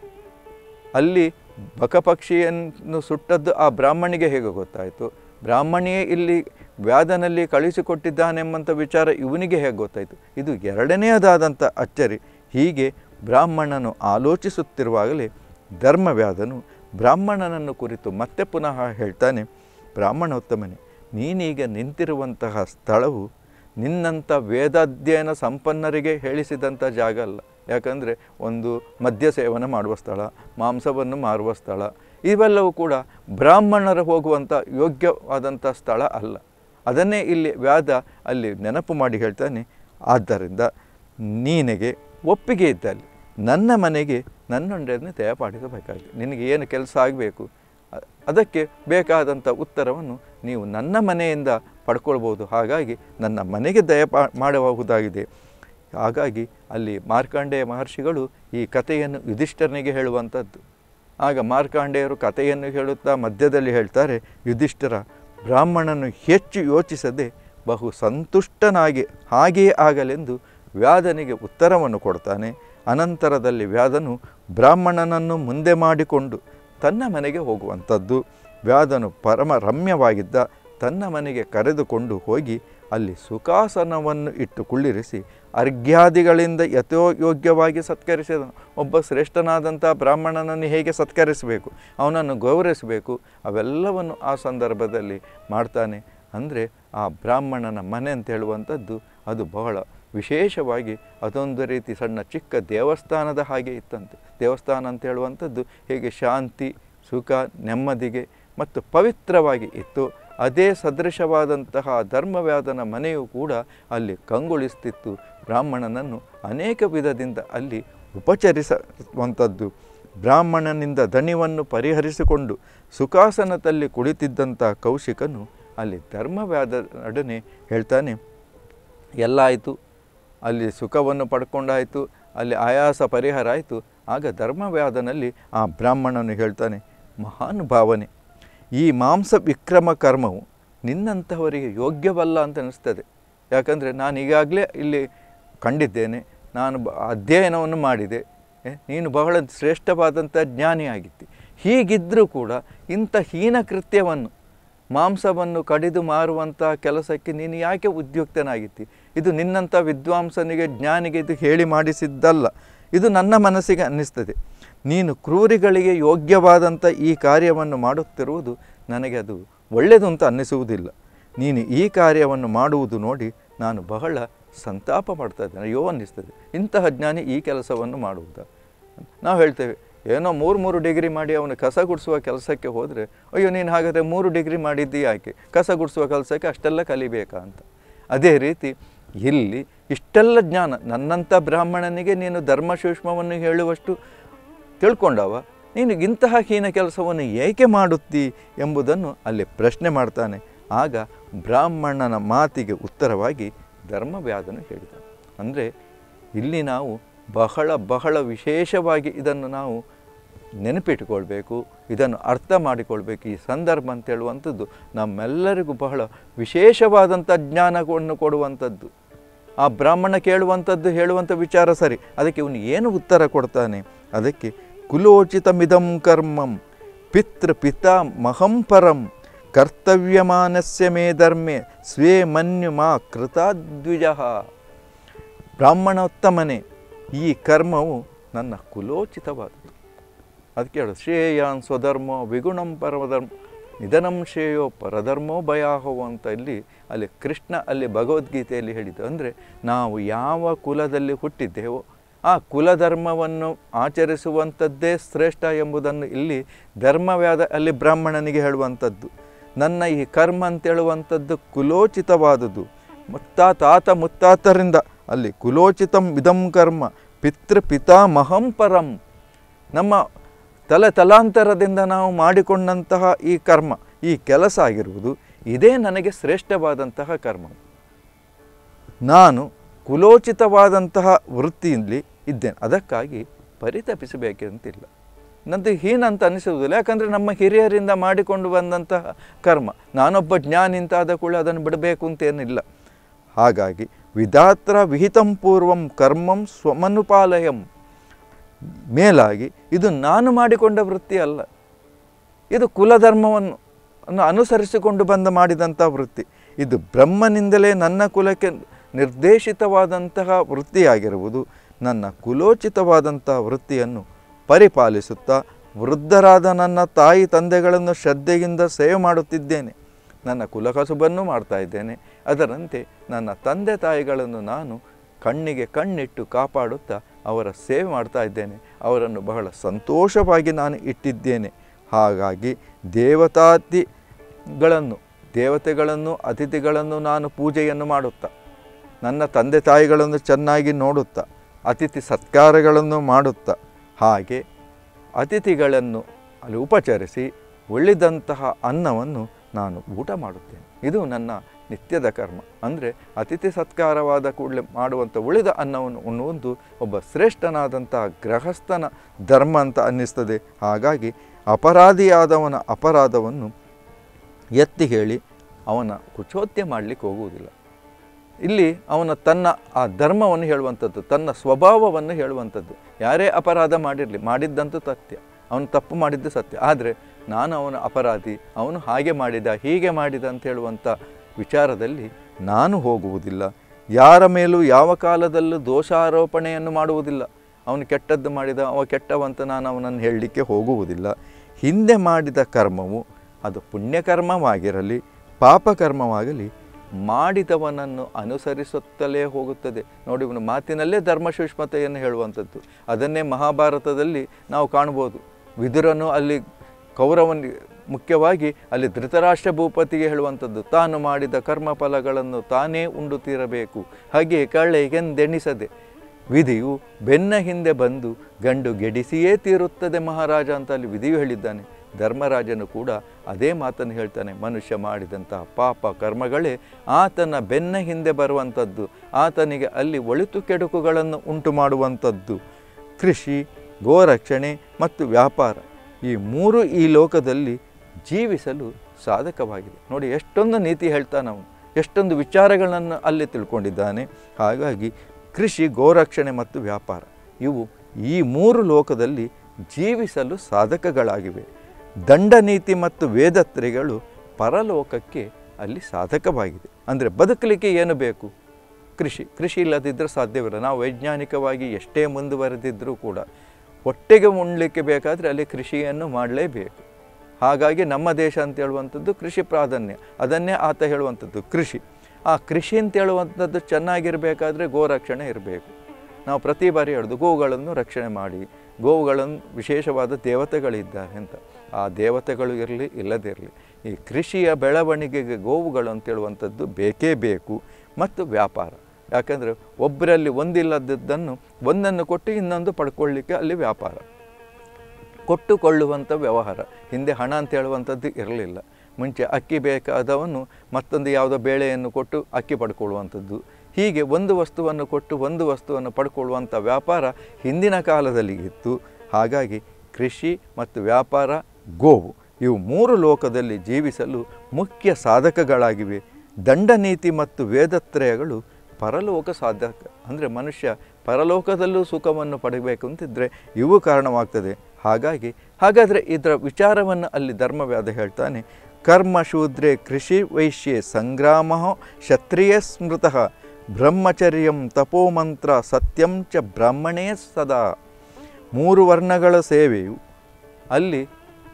ಅಲ್ಲಿ ಬಕಪಕ್ಷಿಯನ್ನು ಸುಟ್ಟದ್ದು ಆ ಬ್ರಾಹ್ಮಣಿಗೆ ಹೇಗೆ ಗೊತ್ತಾಯಿತು ಬ್ರಾಹ್ಮಣಿಯೇ ಇಲ್ಲಿ ವ್ಯಾಧನಲ್ಲಿ ಕಳಿಸಿಕೊಟ್ಟಿದ್ದಾನೆಂಬಂಥ ವಿಚಾರ ಇವನಿಗೆ ಹೇಗೆ ಗೊತ್ತಾಯಿತು ಇದು ಎರಡನೆಯದಾದಂಥ ಅಚ್ಚರಿ ಹೀಗೆ ಬ್ರಾಹ್ಮಣನು ಆಲೋಚಿಸುತ್ತಿರುವಾಗಲೇ ಧರ್ಮವ್ಯಾಧನು ಬ್ರಾಹ್ಮಣನನ್ನು ಕುರಿತು ಮತ್ತೆ ಪುನಃ ಹೇಳ್ತಾನೆ ಬ್ರಾಹ್ಮಣೋತ್ತಮನೇ ನೀನೀಗ ನಿಂತಿರುವಂತಹ ಸ್ಥಳವು ನಿನ್ನಂಥ ವೇದಾಧ್ಯಯನ ಸಂಪನ್ನರಿಗೆ ಹೇಳಿಸಿದಂಥ ಜಾಗ ಅಲ್ಲ ಯಾಕಂದರೆ ಒಂದು ಮದ್ಯ ಸೇವನೆ ಮಾಡುವ ಸ್ಥಳ ಮಾಂಸವನ್ನು ಮಾರುವ ಸ್ಥಳ ಇವೆಲ್ಲವೂ ಕೂಡ ಬ್ರಾಹ್ಮಣರು ಹೋಗುವಂಥ ಯೋಗ್ಯವಾದಂಥ ಸ್ಥಳ ಅಲ್ಲ ಅದನ್ನೇ ಇಲ್ಲಿ ವ್ಯಾದ ಅಲ್ಲಿ ನೆನಪು ಮಾಡಿ ಹೇಳ್ತಾನೆ ಆದ್ದರಿಂದ ನೀನಿಗೆ ಒಪ್ಪಿಗೆ ಇದ್ದಲ್ಲಿ ನನ್ನ ಮನೆಗೆ ನನ್ನೊಂದನ್ನು ದಯಪಾಡಿಸಬೇಕಾಗಿದೆ ನಿನಗೆ ಏನು ಕೆಲಸ ಆಗಬೇಕು ಅ- ಅದಕ್ಕೆ ಬೇಕಾದಂಥ ಉತ್ತರವನ್ನು ನೀವು ನನ್ನ ಮನೆಯಿಂದ ಪಡ್ಕೊಳ್ಬೋದು ಹಾಗಾಗಿ ನನ್ನ ಮನೆಗೆ ದಯಪಾ ಮಾಡಬಹುದಾಗಿದೆ ಹಾಗಾಗಿ ಅಲ್ಲಿ ಮಾರ್ಕಾಂಡೇಯ ಮಹರ್ಷಿಗಳು ಈ ಕಥೆಯನ್ನು ಯುಧಿಷ್ಠರನಿಗೆ ಹೇಳುವಂಥದ್ದು ಆಗ ಮಾರ್ಕಾಂಡೇಯರು ಕಥೆಯನ್ನು ಹೇಳುತ್ತಾ ಮಧ್ಯದಲ್ಲಿ ಹೇಳ್ತಾರೆ ಯುಧಿಷ್ಠರ ಬ್ರಾಹ್ಮಣನು ಹೆಚ್ಚು ಯೋಚಿಸದೆ ಬಹು ಸಂತುಷ್ಟನಾಗಿ ಹಾಗೆಯೇ ಆಗಲೆಂದು ವ್ಯಾಧನಿಗೆ ಉತ್ತರವನ್ನು ಕೊಡ್ತಾನೆ ಅನಂತರದಲ್ಲಿ ವ್ಯಾಧನು ಬ್ರಾಹ್ಮಣನನ್ನು ಮುಂದೆ ಮಾಡಿಕೊಂಡು ತನ್ನ ಮನೆಗೆ ಹೋಗುವಂಥದ್ದು ವ್ಯಾಧನು ಪರಮ ರಮ್ಯವಾಗಿದ್ದ ತನ್ನ ಮನೆಗೆ ಕರೆದುಕೊಂಡು ಹೋಗಿ ಅಲ್ಲಿ ಸುಖಾಸನವನ್ನು ಇಟ್ಟು ಕುಳ್ಳಿರಿಸಿ ಅರ್ಘ್ಯಾದಿಗಳಿಂದ ಯಥೋಯೋಗ್ಯವಾಗಿ ಸತ್ಕರಿಸಿದನು ಒಬ್ಬ ಶ್ರೇಷ್ಠನಾದಂಥ ಬ್ರಾಹ್ಮಣನನ್ನು ಹೇಗೆ ಸತ್ಕರಿಸಬೇಕು ಅವನನ್ನು ಗೌರವಿಸಬೇಕು ಅವೆಲ್ಲವನ್ನು ಆ ಸಂದರ್ಭದಲ್ಲಿ ಮಾಡ್ತಾನೆ ಅಂದರೆ ಆ ಬ್ರಾಹ್ಮಣನ ಮನೆ ಅಂತ ಹೇಳುವಂಥದ್ದು ಅದು ಬಹಳ ವಿಶೇಷವಾಗಿ ಅದೊಂದು ರೀತಿ ಸಣ್ಣ ಚಿಕ್ಕ ದೇವಸ್ಥಾನದ ಹಾಗೆ ಇತ್ತಂತೆ ದೇವಸ್ಥಾನ ಅಂತ ಹೇಳುವಂಥದ್ದು ಹೇಗೆ ಶಾಂತಿ ಸುಖ ನೆಮ್ಮದಿಗೆ ಮತ್ತು ಪವಿತ್ರವಾಗಿ ಇತ್ತು ಅದೇ ಸದೃಶವಾದಂತಹ ಧರ್ಮವ್ಯಾದನ ಮನೆಯು ಕೂಡ ಅಲ್ಲಿ ಕಂಗೊಳಿಸ್ತಿತ್ತು ಬ್ರಾಹ್ಮಣನನ್ನು ಅನೇಕ ವಿಧದಿಂದ ಅಲ್ಲಿ ಉಪಚರಿಸುವಂಥದ್ದು ಬ್ರಾಹ್ಮಣನಿಂದ ದಣಿವನ್ನು ಪರಿಹರಿಸಿಕೊಂಡು ಸುಖಾಸನದಲ್ಲಿ ಕುಳಿತಿದ್ದಂಥ ಕೌಶಿಕನು ಅಲ್ಲಿ ಧರ್ಮವ್ಯಾದನೊಡನೆ ಹೇಳ್ತಾನೆ ಎಲ್ಲ ಆಯಿತು ಅಲ್ಲಿ ಸುಖವನ್ನು ಪಡ್ಕೊಂಡಾಯಿತು ಅಲ್ಲಿ ಆಯಾಸ ಪರಿಹಾರ ಆಯಿತು ಆಗ ಧರ್ಮವ್ಯಾದನಲ್ಲಿ ಆ ಬ್ರಾಹ್ಮಣನು ಹೇಳ್ತಾನೆ ಮಹಾನುಭಾವನೆ ಈ ಮಾಂಸ ವಿಕ್ರಮ ಕರ್ಮವು ನಿನ್ನಂತಹವರಿಗೆ ಯೋಗ್ಯವಲ್ಲ ಅಂತ ಅನಿಸ್ತದೆ ಯಾಕಂದರೆ ನಾನು ಈಗಾಗಲೇ ಇಲ್ಲಿ ಕಂಡಿದ್ದೇನೆ ನಾನು ಬ- ಅಧ್ಯಯನವನ್ನು ಮಾಡಿದೆ ಏ, ನೀನು ಬಹಳ ಶ್ರೇಷ್ಠವಾದಂಥ ಜ್ಞಾನಿಯಾಗಿದ್ದಿ ಹೀಗಿದ್ದರೂ ಕೂಡ ಇಂಥ ಹೀನ ಕೃತ್ಯವನ್ನು ಮಾಂಸವನ್ನು ಕಡಿದು ಮಾರುವಂಥ ಕೆಲಸಕ್ಕೆ ನೀನು ಯಾಕೆ ಉದ್ಯುಕ್ತನಾಗಿದ್ದಿ ಇದು ನಿನ್ನಂಥ ವಿದ್ವಾಂಸನಿಗೆ ಜ್ಞಾನಿಗೆ ಇದು ಹೇಳಿ ಮಾಡಿಸಿದ್ದಲ್ಲ ಇದು ನನ್ನ ಮನಸ್ಸಿಗೆ ಅನ್ನಿಸ್ತದೆ ನೀನು ಕ್ರೂರಿಗಳಿಗೆ ಯೋಗ್ಯವಾದಂಥ ಈ ಕಾರ್ಯವನ್ನು ಮಾಡುತ್ತಿರುವುದು ನನಗೆ ಅದು ಒಳ್ಳೆಯದು ಅಂತ ಅನ್ನಿಸುವುದಿಲ್ಲ ನೀನು ಈ ಕಾರ್ಯವನ್ನು ಮಾಡುವುದು ನೋಡಿ ನಾನು ಬಹಳ ಸಂತಾಪ ಮಾಡ್ತಾ ಇದ್ದೇನೆ ಅಯ್ಯೋ ಅನ್ನಿಸ್ತದೆ ಇಂತಹ ಜ್ಞಾನಿ ಈ ಕೆಲಸವನ್ನು ಮಾಡುವುದಾ ನಾವು ಹೇಳ್ತೇವೆ ಏನೋ ಮೂರು ಮೂರು ಡಿಗ್ರಿ ಮಾಡಿ ಅವನು ಕಸ ಗುಡಿಸುವ ಕೆಲಸಕ್ಕೆ ಹೋದರೆ ಅಯ್ಯೋ ನೀನು ಹಾಗಾದರೆ ಮೂರು ಡಿಗ್ರಿ ಮಾಡಿದ್ದೀ ಯಾಕೆ ಕಸ ಗುಡಿಸುವ ಕೆಲಸಕ್ಕೆ ಅಷ್ಟೆಲ್ಲ ಕಲಿಬೇಕಾ ಅಂತ ಅದೇ ರೀತಿ ಇಲ್ಲಿ ಇಷ್ಟೆಲ್ಲ ಜ್ಞಾನ ನನ್ನಂಥ ಬ್ರಾಹ್ಮಣನಿಗೆ ನೀನು ಧರ್ಮ ಸೂಕ್ಷ್ಮವನ್ನು ಹೇಳುವಷ್ಟು ತಿಳ್ಕೊಂಡವ ನೀನು ಇಂತಹ ಹೀನ ಕೆಲಸವನ್ನು ಏಕೆ ಮಾಡುತ್ತಿ ಎಂಬುದನ್ನು ಅಲ್ಲಿ ಪ್ರಶ್ನೆ ಮಾಡ್ತಾನೆ ಆಗ ಬ್ರಾಹ್ಮಣನ ಮಾತಿಗೆ ಉತ್ತರವಾಗಿ ಧರ್ಮವ್ಯಾದನು ಹೇಳಿದ ಅಂದರೆ ಇಲ್ಲಿ ನಾವು ಬಹಳ ಬಹಳ ವಿಶೇಷವಾಗಿ ಇದನ್ನು ನಾವು ನೆನಪಿಟ್ಟುಕೊಳ್ಬೇಕು ಇದನ್ನು ಅರ್ಥ ಮಾಡಿಕೊಳ್ಬೇಕು ಈ ಸಂದರ್ಭ ಅಂತ ಹೇಳುವಂಥದ್ದು ನಮ್ಮೆಲ್ಲರಿಗೂ ಬಹಳ ವಿಶೇಷವಾದಂಥ ಜ್ಞಾನವನ್ನು ಕೊಡುವಂಥದ್ದು ಆ ಬ್ರಾಹ್ಮಣ ಕೇಳುವಂಥದ್ದು ಹೇಳುವಂಥ ವಿಚಾರ ಸರಿ ಅದಕ್ಕೆ ಇವನು ಏನು ಉತ್ತರ ಕೊಡ್ತಾನೆ ಅದಕ್ಕೆ ಕುಲೋಚಿತಮಿದಂ ಕರ್ಮಂ ಪಿತೃ ಪಿತಾ ಮಹಂಪರಂ ಕರ್ತವ್ಯಮಾನಸ್ಯ ಮೇ ಧರ್ಮೆ ಸ್ವೇ ಮನ್ಯು ಮಾ ಕೃತಾದ್ವಿಜ ಬ್ರಾಹ್ಮಣೋತ್ತಮನೇ ಈ ಕರ್ಮವು ನನ್ನ ಕುಲೋಚಿತವಾದದ್ದು ಅದಕ್ಕೆ ಹೇಳು ಶ್ರೇಯಾನ್ ಸ್ವಧರ್ಮ ವಿಗುಣಂ ಪರಮಧರ್ಮ ನಿಧನಂ ಶ್ರೇಯೋ ಪರಧರ್ಮೋ ಭಯಾಹೋ ಅಂತ ಇಲ್ಲಿ ಅಲ್ಲಿ ಕೃಷ್ಣ ಅಲ್ಲಿ ಭಗವದ್ಗೀತೆಯಲ್ಲಿ ಹೇಳಿದ್ದು ಅಂದರೆ ನಾವು ಯಾವ ಕುಲದಲ್ಲಿ ಹುಟ್ಟಿದ್ದೇವೋ ಆ ಕುಲಧರ್ಮವನ್ನು ಆಚರಿಸುವಂಥದ್ದೇ ಶ್ರೇಷ್ಠ ಎಂಬುದನ್ನು ಇಲ್ಲಿ ಧರ್ಮವ್ಯಾದ ಅಲ್ಲಿ ಬ್ರಾಹ್ಮಣನಿಗೆ ಹೇಳುವಂಥದ್ದು ನನ್ನ ಈ ಕರ್ಮ ಅಂತೇಳುವಂಥದ್ದು ಕುಲೋಚಿತವಾದುದು ಮುತ್ತ ತಾತ ಮುತ್ತಾತರಿಂದ ಅಲ್ಲಿ ಕುಲೋಚಿತಂ ಇದಂ ಕರ್ಮ ಪಿತೃ ಪಿತಾಮಹಂ ಪರಂ ನಮ್ಮ ತಲೆ ತಲಾಂತರದಿಂದ ನಾವು ಮಾಡಿಕೊಂಡಂತಹ ಈ ಕರ್ಮ ಈ ಕೆಲಸ ಆಗಿರುವುದು ಇದೇ ನನಗೆ ಶ್ರೇಷ್ಠವಾದಂತಹ ಕರ್ಮ ನಾನು ಕುಲೋಚಿತವಾದಂತಹ ವೃತ್ತಿಯಲ್ಲಿ ಇದ್ದೇನೆ ಅದಕ್ಕಾಗಿ ಪರಿತಪಿಸಬೇಕಂತಿಲ್ಲ ನಂದು ಹೀನ ಅಂತ ಅನಿಸುವುದಿಲ್ಲ ಯಾಕಂದರೆ ನಮ್ಮ ಹಿರಿಯರಿಂದ ಮಾಡಿಕೊಂಡು ಬಂದಂತಹ ಕರ್ಮ ನಾನೊಬ್ಬ ಜ್ಞಾನಿ ಅಂತಾದ ಕೂಡ ಅದನ್ನು ಬಿಡಬೇಕು ಅಂತೇನಿಲ್ಲ ಹಾಗಾಗಿ ವಿಧಾತ್ರ ವಿಹಿತಂ ಪೂರ್ವಂ ಕರ್ಮಂ ಸ್ವಮನುಪಾಲಯಂ ಮೇಲಾಗಿ ಇದು ನಾನು ಮಾಡಿಕೊಂಡ ವೃತ್ತಿ ಅಲ್ಲ ಇದು ಕುಲಧರ್ಮವನ್ನು ಅನ್ನು ಅನುಸರಿಸಿಕೊಂಡು ಬಂದ ಮಾಡಿದಂಥ ವೃತ್ತಿ ಇದು ಬ್ರಹ್ಮನಿಂದಲೇ ನನ್ನ ಕುಲಕ್ಕೆ ನಿರ್ದೇಶಿತವಾದಂತಹ ವೃತ್ತಿಯಾಗಿರುವುದು ನನ್ನ ಕುಲೋಚಿತವಾದಂಥ ವೃತ್ತಿಯನ್ನು ಪರಿಪಾಲಿಸುತ್ತಾ ವೃದ್ಧರಾದ ನನ್ನ ತಾಯಿ ತಂದೆಗಳನ್ನು ಶ್ರದ್ಧೆಯಿಂದ ಸೇವೆ ಮಾಡುತ್ತಿದ್ದೇನೆ ನನ್ನ ಕುಲಕಸುಬನ್ನು ಮಾಡ್ತಾ ಇದ್ದೇನೆ ಅದರಂತೆ ನನ್ನ ತಂದೆ ತಾಯಿಗಳನ್ನು ನಾನು ಕಣ್ಣಿಗೆ ಕಣ್ಣಿಟ್ಟು ಕಾಪಾಡುತ್ತಾ ಅವರ ಸೇವೆ ಮಾಡ್ತಾ ಇದ್ದೇನೆ ಅವರನ್ನು ಬಹಳ ಸಂತೋಷವಾಗಿ ನಾನು ಇಟ್ಟಿದ್ದೇನೆ ಹಾಗಾಗಿ ದೇವತಾತಿಗಳನ್ನು ದೇವತೆಗಳನ್ನು ಅತಿಥಿಗಳನ್ನು ನಾನು ಪೂಜೆಯನ್ನು ಮಾಡುತ್ತಾ ನನ್ನ ತಂದೆ ತಾಯಿಗಳನ್ನು ಚೆನ್ನಾಗಿ ನೋಡುತ್ತಾ ಅತಿಥಿ ಸತ್ಕಾರಗಳನ್ನು ಮಾಡುತ್ತಾ ಹಾಗೆ ಅತಿಥಿಗಳನ್ನು ಅಲ್ಲಿ ಉಪಚರಿಸಿ ಉಳಿದಂತಹ ಅನ್ನವನ್ನು ನಾನು ಊಟ ಮಾಡುತ್ತೇನೆ ಇದು ನನ್ನ ನಿತ್ಯದ ಕರ್ಮ ಅಂದರೆ ಅತಿಥಿ ಸತ್ಕಾರವಾದ ಕೂಡಲೇ ಮಾಡುವಂಥ ಉಳಿದ ಅನ್ನವನ್ನು ಉಣ್ಣುವುದು ಒಬ್ಬ ಶ್ರೇಷ್ಠನಾದಂತಹ ಗೃಹಸ್ಥನ ಧರ್ಮ ಅಂತ ಅನ್ನಿಸ್ತದೆ ಹಾಗಾಗಿ ಅಪರಾಧಿಯಾದವನ ಅಪರಾಧವನ್ನು ಎತ್ತಿ ಹೇಳಿ ಅವನ ಕುಚೋದ್ಯ ಮಾಡಲಿಕ್ಕೆ ಹೋಗುವುದಿಲ್ಲ ಇಲ್ಲಿ ಅವನ ತನ್ನ ಆ ಧರ್ಮವನ್ನು ಹೇಳುವಂಥದ್ದು ತನ್ನ ಸ್ವಭಾವವನ್ನು ಹೇಳುವಂಥದ್ದು ಯಾರೇ ಅಪರಾಧ ಮಾಡಿರಲಿ ಮಾಡಿದ್ದಂತೂ ಸತ್ಯ ಅವನು ತಪ್ಪು ಮಾಡಿದ್ದು ಸತ್ಯ ಆದರೆ ನಾನು ಅವನ ಅಪರಾಧಿ ಅವನು ಹಾಗೆ ಮಾಡಿದ ಹೀಗೆ ಮಾಡಿದ ಅಂತ ಹೇಳುವಂಥ ವಿಚಾರದಲ್ಲಿ ನಾನು ಹೋಗುವುದಿಲ್ಲ ಯಾರ ಮೇಲೂ ಯಾವ ಕಾಲದಲ್ಲೂ ದೋಷಾರೋಪಣೆಯನ್ನು ಮಾಡುವುದಿಲ್ಲ ಅವನು ಕೆಟ್ಟದ್ದು ಮಾಡಿದ ಅವ ಕೆಟ್ಟವಂತ ನಾನು ಅವನನ್ನು ಹೇಳಲಿಕ್ಕೆ ಹೋಗುವುದಿಲ್ಲ ಹಿಂದೆ ಮಾಡಿದ ಕರ್ಮವು ಅದು ಪುಣ್ಯಕರ್ಮವಾಗಿರಲಿ ಪಾಪಕರ್ಮವಾಗಲಿ ಮಾಡಿದವನನ್ನು ಅನುಸರಿಸುತ್ತಲೇ ಹೋಗುತ್ತದೆ ನೋಡಿ ಇವನು ಮಾತಿನಲ್ಲೇ ಧರ್ಮ ಸೂಕ್ಷ್ಮತೆಯನ್ನು ಹೇಳುವಂಥದ್ದು ಅದನ್ನೇ ಮಹಾಭಾರತದಲ್ಲಿ ನಾವು ಕಾಣ್ಬೋದು ವಿದುರನು ಅಲ್ಲಿ ಕೌರವನ ಮುಖ್ಯವಾಗಿ ಅಲ್ಲಿ ಧೃತರಾಷ್ಟ್ರ ಭೂಪತಿಗೆ ಹೇಳುವಂಥದ್ದು ತಾನು ಮಾಡಿದ ಕರ್ಮಫಲಗಳನ್ನು ತಾನೇ ಉಂಡು ತೀರಬೇಕು ಹಾಗೆ ಕಳ್ಳೆಗೆಂದೆಣಿಸದೆ ವಿಧಿಯು ಬೆನ್ನ ಹಿಂದೆ ಬಂದು ಗಂಡು ಗೆಡಿಸಿಯೇ ತೀರುತ್ತದೆ ಮಹಾರಾಜ ಅಂತ ಅಲ್ಲಿ ವಿಧಿಯು ಹೇಳಿದ್ದಾನೆ ಧರ್ಮರಾಜನು ಕೂಡ ಅದೇ ಮಾತನ್ನು ಹೇಳ್ತಾನೆ ಮನುಷ್ಯ ಮಾಡಿದಂತಹ ಪಾಪ ಕರ್ಮಗಳೇ ಆತನ ಬೆನ್ನ ಹಿಂದೆ ಬರುವಂಥದ್ದು ಆತನಿಗೆ ಅಲ್ಲಿ ಒಳಿತು ಕೆಡುಕುಗಳನ್ನು ಉಂಟು ಮಾಡುವಂಥದ್ದು ಕೃಷಿ ಗೋರಕ್ಷಣೆ ಮತ್ತು ವ್ಯಾಪಾರ ಈ ಮೂರು ಈ ಲೋಕದಲ್ಲಿ ಜೀವಿಸಲು ಸಾಧಕವಾಗಿದೆ ನೋಡಿ ಎಷ್ಟೊಂದು ನೀತಿ ಹೇಳ್ತಾನೆ ಅವನು ಎಷ್ಟೊಂದು ವಿಚಾರಗಳನ್ನು ಅಲ್ಲಿ ತಿಳ್ಕೊಂಡಿದ್ದಾನೆ ಹಾಗಾಗಿ ಕೃಷಿ ಗೋರಕ್ಷಣೆ ಮತ್ತು ವ್ಯಾಪಾರ ಇವು ಈ ಮೂರು ಲೋಕದಲ್ಲಿ ಜೀವಿಸಲು ಸಾಧಕಗಳಾಗಿವೆ ದಂಡನೀತಿ ಮತ್ತು ವೇದತ್ರಿಗಳು ಪರಲೋಕಕ್ಕೆ ಅಲ್ಲಿ ಸಾಧಕವಾಗಿದೆ ಅಂದರೆ ಬದುಕಲಿಕ್ಕೆ ಏನು ಬೇಕು ಕೃಷಿ ಕೃಷಿ ಇಲ್ಲದಿದ್ದರೆ ಸಾಧ್ಯವಿಲ್ಲ ನಾವು ವೈಜ್ಞಾನಿಕವಾಗಿ ಎಷ್ಟೇ ಮುಂದುವರೆದಿದ್ದರೂ ಕೂಡ ಹೊಟ್ಟೆಗೆ ಉಣ್ಲಿಕ್ಕೆ ಬೇಕಾದರೆ ಅಲ್ಲಿ ಕೃಷಿಯನ್ನು ಮಾಡಲೇಬೇಕು ಹಾಗಾಗಿ ನಮ್ಮ ದೇಶ ಅಂತ ಹೇಳುವಂಥದ್ದು ಕೃಷಿ ಪ್ರಾಧಾನ್ಯ ಅದನ್ನೇ ಆತ ಹೇಳುವಂಥದ್ದು ಕೃಷಿ ಆ ಕೃಷಿ ಅಂತ ಹೇಳುವಂಥದ್ದು ಚೆನ್ನಾಗಿರಬೇಕಾದ್ರೆ ಗೋರಕ್ಷಣೆ ಇರಬೇಕು ನಾವು ಪ್ರತಿ ಬಾರಿ ಹೇಳೋದು ಗೋವುಗಳನ್ನು ರಕ್ಷಣೆ ಮಾಡಿ ಗೋವುಗಳನ್ನು ವಿಶೇಷವಾದ ದೇವತೆಗಳಿದ್ದಾರೆ ಅಂತ ಆ ದೇವತೆಗಳು ಇರಲಿ ಇಲ್ಲದಿರಲಿ ಈ ಕೃಷಿಯ ಬೆಳವಣಿಗೆಗೆ ಗೋವುಗಳು ಅಂತೇಳುವಂಥದ್ದು ಬೇಕೇ ಬೇಕು ಮತ್ತು ವ್ಯಾಪಾರ ಯಾಕಂದರೆ ಒಬ್ಬರಲ್ಲಿ ಒಂದಿಲ್ಲದದ್ದನ್ನು ಒಂದನ್ನು ಕೊಟ್ಟು ಇನ್ನೊಂದು ಪಡ್ಕೊಳ್ಳಿಕ್ಕೆ ಅಲ್ಲಿ ವ್ಯಾಪಾರ ಕೊಟ್ಟುಕೊಳ್ಳುವಂಥ ವ್ಯವಹಾರ ಹಿಂದೆ ಹಣ ಅಂತ ಹೇಳುವಂಥದ್ದು ಇರಲಿಲ್ಲ ಮುಂಚೆ ಅಕ್ಕಿ ಬೇಕಾದವನು ಮತ್ತೊಂದು ಯಾವುದೋ ಬೇಳೆಯನ್ನು ಕೊಟ್ಟು ಅಕ್ಕಿ ಪಡ್ಕೊಳ್ಳುವಂಥದ್ದು ಹೀಗೆ ಒಂದು ವಸ್ತುವನ್ನು ಕೊಟ್ಟು ಒಂದು ವಸ್ತುವನ್ನು ಪಡ್ಕೊಳ್ಳುವಂಥ ವ್ಯಾಪಾರ ಹಿಂದಿನ ಕಾಲದಲ್ಲಿ ಇತ್ತು ಹಾಗಾಗಿ ಕೃಷಿ ಮತ್ತು ವ್ಯಾಪಾರ ಗೋವು ಇವು ಮೂರು ಲೋಕದಲ್ಲಿ ಜೀವಿಸಲು ಮುಖ್ಯ ಸಾಧಕಗಳಾಗಿವೆ ದಂಡನೀತಿ ಮತ್ತು ವೇದತ್ರಯಗಳು ಪರಲೋಕ ಸಾಧಕ ಅಂದರೆ ಮನುಷ್ಯ ಪರಲೋಕದಲ್ಲೂ ಸುಖವನ್ನು ಪಡೆಯಬೇಕು ಅಂತಿದ್ದರೆ ಇವು ಕಾರಣವಾಗ್ತದೆ ಹಾಗಾಗಿ ಹಾಗಾದರೆ ಇದರ ವಿಚಾರವನ್ನು ಅಲ್ಲಿ ಧರ್ಮವ್ಯಾದ ಹೇಳ್ತಾನೆ ಕರ್ಮ ಶೂದ್ರೇ ಕೃಷಿ ವೈಶ್ಯೆ ಸಂಗ್ರಾಮ ಕ್ಷತ್ರಿಯ ಸ್ಮೃತಃ ಬ್ರಹ್ಮಚರ್ಯಂ ತಪೋಮಂತ್ರ ಸತ್ಯಂ ಚ ಬ್ರಾಹ್ಮಣೇ ಸದಾ ಮೂರು ವರ್ಣಗಳ ಸೇವೆಯು ಅಲ್ಲಿ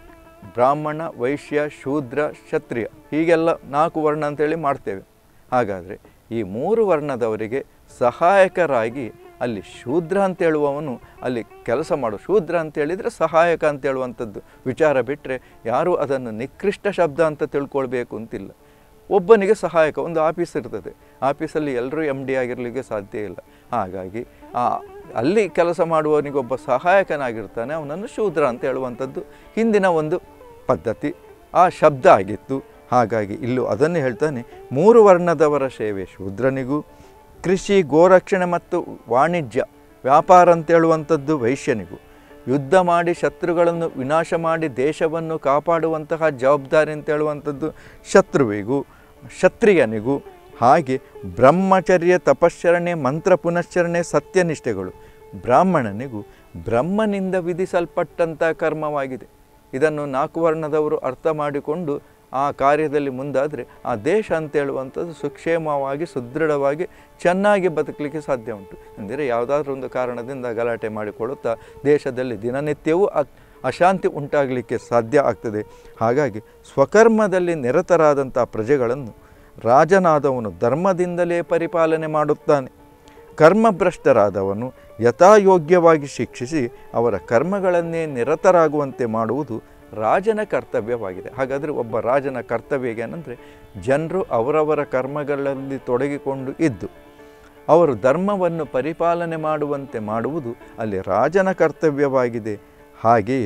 ಬ್ರಾಹ್ಮಣ ವೈಶ್ಯ ಶೂದ್ರ ಕ್ಷತ್ರಿಯ ಹೀಗೆಲ್ಲ ನಾಲ್ಕು ವರ್ಣ ಅಂತೇಳಿ ಮಾಡ್ತೇವೆ ಹಾಗಾದರೆ ಈ ಮೂರು ವರ್ಣದವರಿಗೆ ಸಹಾಯಕರಾಗಿ ಅಲ್ಲಿ ಶೂದ್ರ ಅಂತ ಹೇಳುವವನು ಅಲ್ಲಿ ಕೆಲಸ ಮಾಡು ಶೂದ್ರ ಅಂತ ಹೇಳಿದರೆ ಸಹಾಯಕ ಅಂತ ಹೇಳುವಂಥದ್ದು ವಿಚಾರ ಬಿಟ್ಟರೆ ಯಾರೂ ಅದನ್ನು ನಿಕೃಷ್ಟ ಶಬ್ದ ಅಂತ ತಿಳ್ಕೊಳ್ಬೇಕು ಅಂತಿಲ್ಲ ಒಬ್ಬನಿಗೆ ಸಹಾಯಕ ಒಂದು ಆಫೀಸ್ ಇರ್ತದೆ ಆಫೀಸಲ್ಲಿ ಎಲ್ಲರೂ ಎಮ್ ಡಿ ಆಗಿರಲಿಕ್ಕೆ ಸಾಧ್ಯ ಇಲ್ಲ ಹಾಗಾಗಿ ಆ ಅಲ್ಲಿ ಕೆಲಸ ಮಾಡುವವನಿಗೊಬ್ಬ ಸಹಾಯಕನಾಗಿರ್ತಾನೆ ಅವನನ್ನು ಶೂದ್ರ ಅಂತ ಹೇಳುವಂಥದ್ದು ಹಿಂದಿನ ಒಂದು ಪದ್ಧತಿ ಆ ಶಬ್ದ ಆಗಿತ್ತು ಹಾಗಾಗಿ ಇಲ್ಲೂ ಅದನ್ನೇ ಹೇಳ್ತಾನೆ ಮೂರು ವರ್ಣದವರ ಸೇವೆ ಶೂದ್ರನಿಗೂ ಕೃಷಿ ಗೋರಕ್ಷಣೆ ಮತ್ತು ವಾಣಿಜ್ಯ ವ್ಯಾಪಾರ ಅಂತ ಹೇಳುವಂಥದ್ದು ವೈಶ್ಯನಿಗೂ ಯುದ್ಧ ಮಾಡಿ ಶತ್ರುಗಳನ್ನು ವಿನಾಶ ಮಾಡಿ ದೇಶವನ್ನು ಕಾಪಾಡುವಂತಹ ಜವಾಬ್ದಾರಿ ಅಂತ ಹೇಳುವಂಥದ್ದು ಶತ್ರುವಿಗೂ ಕ್ಷತ್ರಿಯನಿಗೂ ಹಾಗೆ ಬ್ರಹ್ಮಚರ್ಯ ತಪಶ್ಚರಣೆ ಮಂತ್ರ ಪುನಶ್ಚರಣೆ ಸತ್ಯನಿಷ್ಠೆಗಳು ಬ್ರಾಹ್ಮಣನಿಗೂ ಬ್ರಹ್ಮನಿಂದ ವಿಧಿಸಲ್ಪಟ್ಟಂಥ ಕರ್ಮವಾಗಿದೆ ಇದನ್ನು ನಾಲ್ಕು ವರ್ಣದವರು ಅರ್ಥ ಮಾಡಿಕೊಂಡು ಆ ಕಾರ್ಯದಲ್ಲಿ ಮುಂದಾದರೆ ಆ ದೇಶ ಅಂತ ಹೇಳುವಂಥದ್ದು ಸುಕ್ಷೇಮವಾಗಿ ಸುದೃಢವಾಗಿ ಚೆನ್ನಾಗಿ ಬದುಕಲಿಕ್ಕೆ ಸಾಧ್ಯ ಉಂಟು ಅಂದರೆ ಯಾವುದಾದ್ರೂ ಒಂದು ಕಾರಣದಿಂದ ಗಲಾಟೆ ಮಾಡಿಕೊಳ್ಳುತ್ತಾ ದೇಶದಲ್ಲಿ ದಿನನಿತ್ಯವೂ ಅ ಅಶಾಂತಿ ಉಂಟಾಗಲಿಕ್ಕೆ ಸಾಧ್ಯ ಆಗ್ತದೆ ಹಾಗಾಗಿ ಸ್ವಕರ್ಮದಲ್ಲಿ ನಿರತರಾದಂಥ ಪ್ರಜೆಗಳನ್ನು ರಾಜನಾದವನು ಧರ್ಮದಿಂದಲೇ ಪರಿಪಾಲನೆ ಮಾಡುತ್ತಾನೆ ಕರ್ಮಭ್ರಷ್ಟರಾದವನು ಯಥಾಯೋಗ್ಯವಾಗಿ ಶಿಕ್ಷಿಸಿ ಅವರ ಕರ್ಮಗಳನ್ನೇ ನಿರತರಾಗುವಂತೆ ಮಾಡುವುದು ರಾಜನ ಕರ್ತವ್ಯವಾಗಿದೆ ಹಾಗಾದರೆ ಒಬ್ಬ ರಾಜನ ಕರ್ತವ್ಯ ಏನಂದರೆ ಜನರು ಅವರವರ ಕರ್ಮಗಳಲ್ಲಿ ತೊಡಗಿಕೊಂಡು ಇದ್ದು ಅವರು ಧರ್ಮವನ್ನು ಪರಿಪಾಲನೆ ಮಾಡುವಂತೆ ಮಾಡುವುದು ಅಲ್ಲಿ ರಾಜನ ಕರ್ತವ್ಯವಾಗಿದೆ ಹಾಗೆಯೇ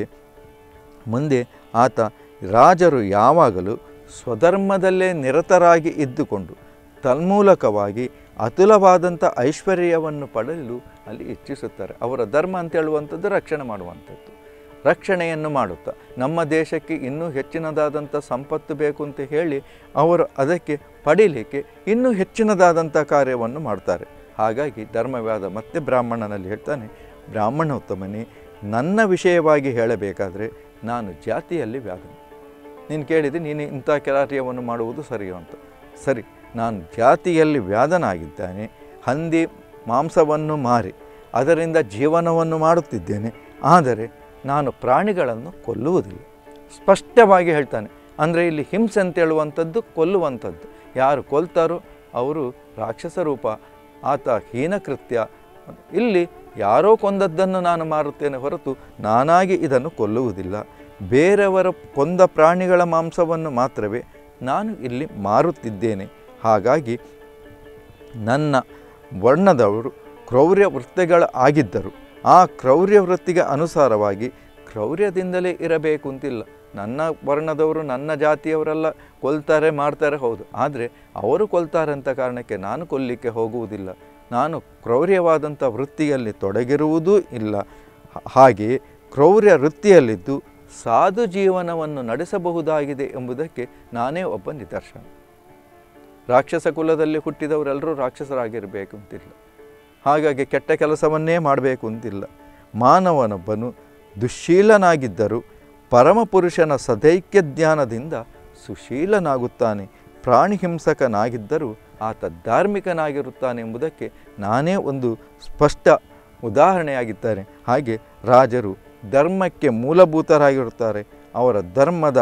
ಮುಂದೆ ಆತ ರಾಜರು ಯಾವಾಗಲೂ ಸ್ವಧರ್ಮದಲ್ಲೇ ನಿರತರಾಗಿ ಇದ್ದುಕೊಂಡು ತನ್ಮೂಲಕವಾಗಿ ಅತುಲವಾದಂಥ ಐಶ್ವರ್ಯವನ್ನು ಪಡೆಯಲು ಅಲ್ಲಿ ಇಚ್ಛಿಸುತ್ತಾರೆ ಅವರ ಧರ್ಮ ಅಂತ ಹೇಳುವಂಥದ್ದು ರಕ್ಷಣೆ ಮಾಡುವಂಥದ್ದು ರಕ್ಷಣೆಯನ್ನು ಮಾಡುತ್ತಾ ನಮ್ಮ ದೇಶಕ್ಕೆ ಇನ್ನೂ ಹೆಚ್ಚಿನದಾದಂಥ ಸಂಪತ್ತು ಬೇಕು ಅಂತ ಹೇಳಿ ಅವರು ಅದಕ್ಕೆ ಪಡೀಲಿಕ್ಕೆ ಇನ್ನೂ ಹೆಚ್ಚಿನದಾದಂಥ ಕಾರ್ಯವನ್ನು ಮಾಡ್ತಾರೆ ಹಾಗಾಗಿ ಧರ್ಮವಾದ ಮತ್ತೆ ಬ್ರಾಹ್ಮಣನಲ್ಲಿ ಹೇಳ್ತಾನೆ ಬ್ರಾಹ್ಮಣೋತ್ತಮನೇ ನನ್ನ ವಿಷಯವಾಗಿ ಹೇಳಬೇಕಾದ್ರೆ ನಾನು ಜಾತಿಯಲ್ಲಿ ವ್ಯಾಧನೆ ನೀನು ಕೇಳಿದೆ ನೀನು ಇಂಥ ಕಾರ್ಯವನ್ನು ಮಾಡುವುದು ಸರಿಯೋ ಅಂತ ಸರಿ ನಾನು ಜಾತಿಯಲ್ಲಿ ವ್ಯಾಧನಾಗಿದ್ದಾನೆ ಹಂದಿ ಮಾಂಸವನ್ನು ಮಾರಿ ಅದರಿಂದ ಜೀವನವನ್ನು ಮಾಡುತ್ತಿದ್ದೇನೆ ಆದರೆ ನಾನು ಪ್ರಾಣಿಗಳನ್ನು ಕೊಲ್ಲುವುದಿಲ್ಲ ಸ್ಪಷ್ಟವಾಗಿ ಹೇಳ್ತಾನೆ ಅಂದರೆ ಇಲ್ಲಿ ಹಿಂಸೆ ಅಂತ ಹೇಳುವಂಥದ್ದು ಕೊಲ್ಲುವಂಥದ್ದು ಯಾರು ಕೊಲ್ತಾರೋ ಅವರು ರಾಕ್ಷಸ ರೂಪ ಆತ ಹೀನಕೃತ್ಯ ಇಲ್ಲಿ ಯಾರೋ ಕೊಂದದ್ದನ್ನು ನಾನು ಮಾರುತ್ತೇನೆ ಹೊರತು ನಾನಾಗಿ ಇದನ್ನು ಕೊಲ್ಲುವುದಿಲ್ಲ ಬೇರೆಯವರ ಕೊಂದ ಪ್ರಾಣಿಗಳ ಮಾಂಸವನ್ನು ಮಾತ್ರವೇ ನಾನು ಇಲ್ಲಿ ಮಾರುತ್ತಿದ್ದೇನೆ ಹಾಗಾಗಿ ನನ್ನ ವರ್ಣದವರು ಕ್ರೌರ್ಯ ವೃತ್ತಿಗಳ ಆಗಿದ್ದರು ಆ ಕ್ರೌರ್ಯ ವೃತ್ತಿಗೆ ಅನುಸಾರವಾಗಿ ಕ್ರೌರ್ಯದಿಂದಲೇ ಇರಬೇಕು ಅಂತಿಲ್ಲ ನನ್ನ ವರ್ಣದವರು ನನ್ನ ಜಾತಿಯವರೆಲ್ಲ ಕೊಲ್ತಾರೆ ಮಾಡ್ತಾರೆ ಹೌದು ಆದರೆ ಅವರು ಕೊಲ್ತಾರೆ ಅಂತ ಕಾರಣಕ್ಕೆ ನಾನು ಕೊಲ್ಲಿಕ್ಕೆ ಹೋಗುವುದಿಲ್ಲ ನಾನು ಕ್ರೌರ್ಯವಾದಂಥ ವೃತ್ತಿಯಲ್ಲಿ ತೊಡಗಿರುವುದೂ ಇಲ್ಲ ಹಾಗೆಯೇ ಕ್ರೌರ್ಯ ವೃತ್ತಿಯಲ್ಲಿದ್ದು ಸಾಧು ಜೀವನವನ್ನು ನಡೆಸಬಹುದಾಗಿದೆ ಎಂಬುದಕ್ಕೆ ನಾನೇ ಒಬ್ಬ ನಿದರ್ಶನ ರಾಕ್ಷಸ ಕುಲದಲ್ಲಿ ಹುಟ್ಟಿದವರೆಲ್ಲರೂ ರಾಕ್ಷಸರಾಗಿರಬೇಕು ಅಂತಿಲ್ಲ ಹಾಗಾಗಿ ಕೆಟ್ಟ ಕೆಲಸವನ್ನೇ ಮಾಡಬೇಕು ಅಂತಿಲ್ಲ ಮಾನವನೊಬ್ಬನು ದುಶ್ಶೀಲನಾಗಿದ್ದರೂ ಪರಮಪುರುಷನ ಸದೈಕ್ಯ ಜ್ಞಾನದಿಂದ ಸುಶೀಲನಾಗುತ್ತಾನೆ ಪ್ರಾಣಿ ಹಿಂಸಕನಾಗಿದ್ದರೂ ಆತ ಧಾರ್ಮಿಕನಾಗಿರುತ್ತಾನೆ ಎಂಬುದಕ್ಕೆ ನಾನೇ ಒಂದು ಸ್ಪಷ್ಟ ಉದಾಹರಣೆಯಾಗಿದ್ದಾರೆ ಹಾಗೆ ರಾಜರು ಧರ್ಮಕ್ಕೆ ಮೂಲಭೂತರಾಗಿರುತ್ತಾರೆ ಅವರ ಧರ್ಮದ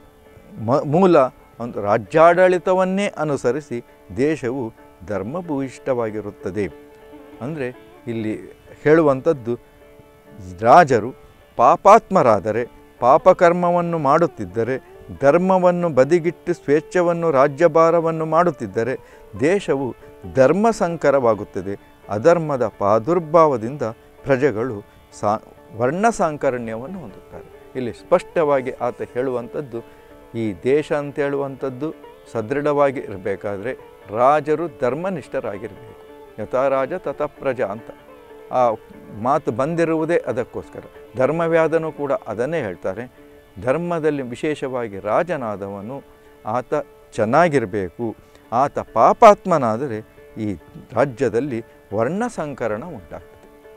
ಮ ಮೂಲ ಒಂದು ರಾಜ್ಯಾಡಳಿತವನ್ನೇ ಅನುಸರಿಸಿ ದೇಶವು ಧರ್ಮಭೂಯಿಷ್ಠವಾಗಿರುತ್ತದೆ ಅಂದರೆ ಇಲ್ಲಿ ಹೇಳುವಂಥದ್ದು ರಾಜರು ಪಾಪಾತ್ಮರಾದರೆ ಪಾಪಕರ್ಮವನ್ನು ಮಾಡುತ್ತಿದ್ದರೆ ಧರ್ಮವನ್ನು ಬದಿಗಿಟ್ಟು ಸ್ವೇಚ್ಛವನ್ನು ರಾಜ್ಯಭಾರವನ್ನು ಮಾಡುತ್ತಿದ್ದರೆ ದೇಶವು ಧರ್ಮಸಂಕರವಾಗುತ್ತದೆ ಅಧರ್ಮದ ಪ್ರಾದುರ್ಭಾವದಿಂದ ಪ್ರಜೆಗಳು ಸಾ ವರ್ಣ ಸಾಂಕರಣ್ಯವನ್ನು ಹೊಂದುತ್ತಾರೆ ಇಲ್ಲಿ ಸ್ಪಷ್ಟವಾಗಿ ಆತ ಹೇಳುವಂಥದ್ದು ಈ ದೇಶ ಅಂತ ಹೇಳುವಂಥದ್ದು ಸದೃಢವಾಗಿ ಇರಬೇಕಾದ್ರೆ ರಾಜರು ಧರ್ಮನಿಷ್ಠರಾಗಿರಬೇಕು ಯಥಾ ರಾಜ ತಥಾ ಪ್ರಜಾ ಅಂತ ಆ ಮಾತು ಬಂದಿರುವುದೇ ಅದಕ್ಕೋಸ್ಕರ ಧರ್ಮವ್ಯಾದನೂ ಕೂಡ ಅದನ್ನೇ ಹೇಳ್ತಾರೆ ಧರ್ಮದಲ್ಲಿ ವಿಶೇಷವಾಗಿ ರಾಜನಾದವನು ಆತ ಚೆನ್ನಾಗಿರಬೇಕು ಆತ ಪಾಪಾತ್ಮನಾದರೆ ಈ ರಾಜ್ಯದಲ್ಲಿ ವರ್ಣ ಸಂಕರಣ ಉಂಟಾಗ್ತದೆ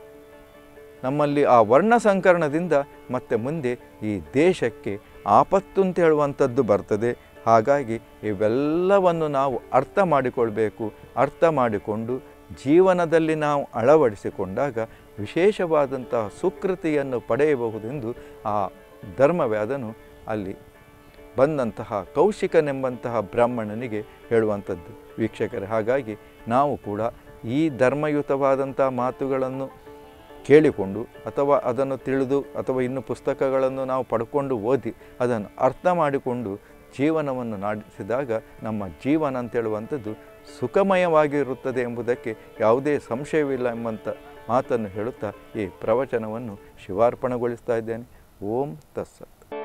ನಮ್ಮಲ್ಲಿ ಆ ವರ್ಣ ಸಂಕರಣದಿಂದ ಮತ್ತೆ ಮುಂದೆ ಈ ದೇಶಕ್ಕೆ ಆಪತ್ತು ಅಂತ ಹೇಳುವಂಥದ್ದು ಬರ್ತದೆ ಹಾಗಾಗಿ ಇವೆಲ್ಲವನ್ನು ನಾವು ಅರ್ಥ ಮಾಡಿಕೊಳ್ಬೇಕು ಅರ್ಥ ಮಾಡಿಕೊಂಡು ಜೀವನದಲ್ಲಿ ನಾವು ಅಳವಡಿಸಿಕೊಂಡಾಗ ವಿಶೇಷವಾದಂತಹ ಸುಕೃತಿಯನ್ನು ಪಡೆಯಬಹುದೆಂದು ಆ ಧರ್ಮವ್ಯಾದನು ಅಲ್ಲಿ ಬಂದಂತಹ ಕೌಶಿಕನೆಂಬಂತಹ ಬ್ರಾಹ್ಮಣನಿಗೆ ಹೇಳುವಂಥದ್ದು ವೀಕ್ಷಕರೇ ಹಾಗಾಗಿ ನಾವು ಕೂಡ ಈ ಧರ್ಮಯುತವಾದಂಥ ಮಾತುಗಳನ್ನು ಕೇಳಿಕೊಂಡು ಅಥವಾ ಅದನ್ನು ತಿಳಿದು ಅಥವಾ ಇನ್ನು ಪುಸ್ತಕಗಳನ್ನು ನಾವು ಪಡ್ಕೊಂಡು ಓದಿ ಅದನ್ನು ಅರ್ಥ ಮಾಡಿಕೊಂಡು ಜೀವನವನ್ನು ನಡೆಸಿದಾಗ ನಮ್ಮ ಜೀವನ ಅಂತೇಳುವಂಥದ್ದು ಸುಖಮಯವಾಗಿರುತ್ತದೆ ಎಂಬುದಕ್ಕೆ ಯಾವುದೇ ಸಂಶಯವಿಲ್ಲ ಎಂಬಂಥ ಮಾತನ್ನು ಹೇಳುತ್ತಾ ಈ ಪ್ರವಚನವನ್ನು ಶಿವಾರ್ಪಣೆಗೊಳಿಸ್ತಾ ಇದ್ದೇನೆ ಓಂ ತತ್ಸತ್